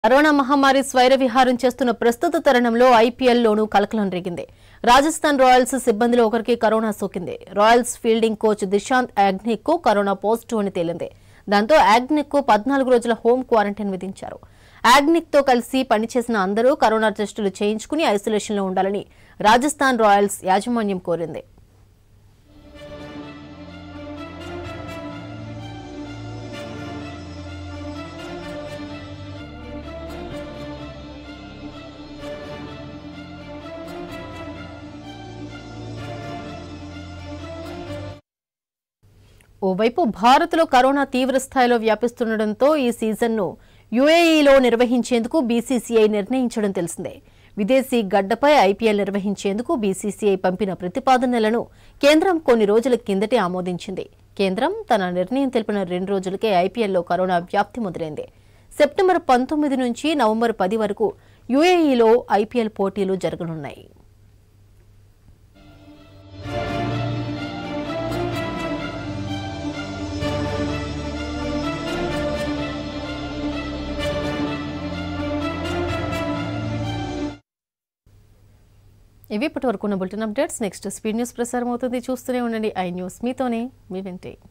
corona మహమ్మారి స్వైర విహారం చేస్తున్న ప్రస్తుత తరుణంలో ఐపీఎల్లోనూ కలకలం రేగింది రాజస్థాన్ రాయల్స్ సిబ్బందిలో ఒకరికి కరోనా సోకింది Royals fielding coach Dishant Yagnik కు కరోనా పాజిటివ్ అని తేలింది దాంతో యాగ్నిక్ కు పద్నాలుగు రోజుల హోం క్వారంటైన్ విధించారు యాగ్నిక్ తో కలిసి పనిచేసిన అందరూ కరోనా టెస్టులు చేయించుకుని ఐసోలేషన్ లో ఉండాలని రాజస్థాన్ రాయల్స్ యాజమాన్యం కోరింది ఓవైపు భారత్లో కరోనా తీవ్ర స్థాయిలో వ్యాపిస్తుండటంతో ఈ సీజన్ను యుఏఈలో నిర్వహించేందుకు బీసీసీఐ నిర్ణయించడం తెలిసిందే విదేశీ గడ్డపై ఐపీఎల్ నిర్వహించేందుకు బీసీసీఐ పంపిన ప్రతిపాదనలను కేంద్రం కొన్ని రోజుల కిందటే ఆమోదించింది కేంద్రం తన నిర్ణయం తెలిపిన రెండు రోజులకే ఐపీఎల్లో కరోనా వ్యాప్తి మొదలైంది సెప్టెంబర్ పంతొమ్మిది నుంచి నవంబర్ పది వరకు యుఏఈలో ఐపీఎల్ పోటీలు జరగనున్నాయి ఇవి ఇప్పటి వరకు ఉన్న bulletin updates next speed news ప్రసారం అవుతుంది చూస్తూనే ఉండండి ఐ న్యూస్ మీతోనే మీ వెంటే